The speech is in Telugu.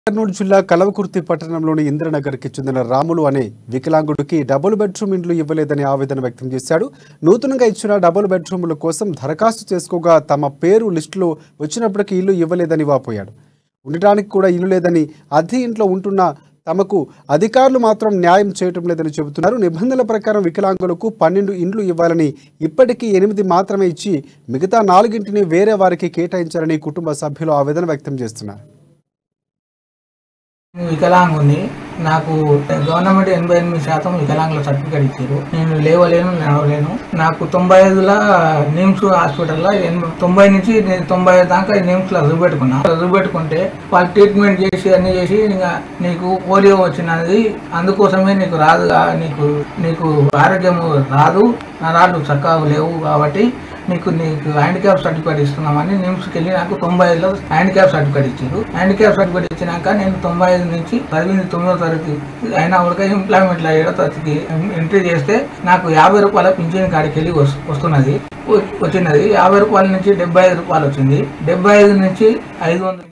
కర్నూలు జిల్లా కలవకుర్తి పట్టణంలోని ఇంద్రనగర్కి చెందిన రాములు అనే వికలాంగుడికి డబుల్ బెడ్రూమ్ ఇండ్లు ఇవ్వలేదని ఆవేదన వ్యక్తం చేశాడు నూతనంగా ఇచ్చిన డబుల్ బెడ్రూముల కోసం దరఖాస్తు చేసుకోగా తమ పేరు లిస్టులో వచ్చినప్పటికీ ఇల్లు ఇవ్వలేదని వాపోయాడు ఉండటానికి కూడా ఇల్లు లేదని అద్దె ఇంట్లో ఉంటున్న తమకు అధికారులు మాత్రం న్యాయం చేయటం లేదని చెబుతున్నారు నిబంధనల ప్రకారం వికలాంగులకు పన్నెండు ఇండ్లు ఇవ్వాలని ఇప్పటికీ ఎనిమిది మాత్రమే ఇచ్చి మిగతా నాలుగింటిని వేరే వారికి కేటాయించారని కుటుంబ సభ్యులు ఆవేదన వ్యక్తం చేస్తున్నారు నేను వికలాంగుని నాకు గవర్నమెంట్ ఎనభై ఎనిమిది శాతం వికలాంగుల సర్టిఫికేట్ ఇచ్చారు నేను లేవలేను నడవలేను నాకు తొంభై ఐదుల నిమ్స్ హాస్పిటల్లో ఎనభై- తొంభై నుంచి నేను తొంభై ఐదు దాకా నిమ్స్ లో చూపెట్టుకున్నా చూపెట్టుకుంటే వాళ్ళు ట్రీట్మెంట్ చేసి అన్ని చేసి ఇంకా నీకు పోలియో వచ్చినది అందుకోసమే నీకు రాదుగా నీకు నీకు ఆరోగ్యం రాదు నరాలు చక్కగా లేవు కాబట్టి నీకు నీకు హ్యాండిక్యాప్ సర్టిఫికేట్ ఇస్తున్నామని నిమ్స్కి వెళ్ళి నాకు తొంభై ఐదులో హ్యాండిక్యాప్ సర్టిఫికేట్ ఇచ్చారు హ్యాండిక్యాప్ సర్టిఫికేట్ ఇచ్చినాక నేను తొంభై ఐదు నుంచి పదిహేను తొమ్మిదో తరగతి అయినా కూడా ఎంప్లాయ్మెంట్ లో ఏడో తరగతికి ఎంట్రీ చేస్తే నాకు యాభై రూపాయల పింఛన్ కాడికి వెళ్ళి వస్- వస్తున్నది వ- వచ్చినది యాభై రూపాయల నుంచి డెబ్బై ఐదు రూపాయలు వచ్చింది డెబ్బై ఐదు నుంచి ఐదు వందలు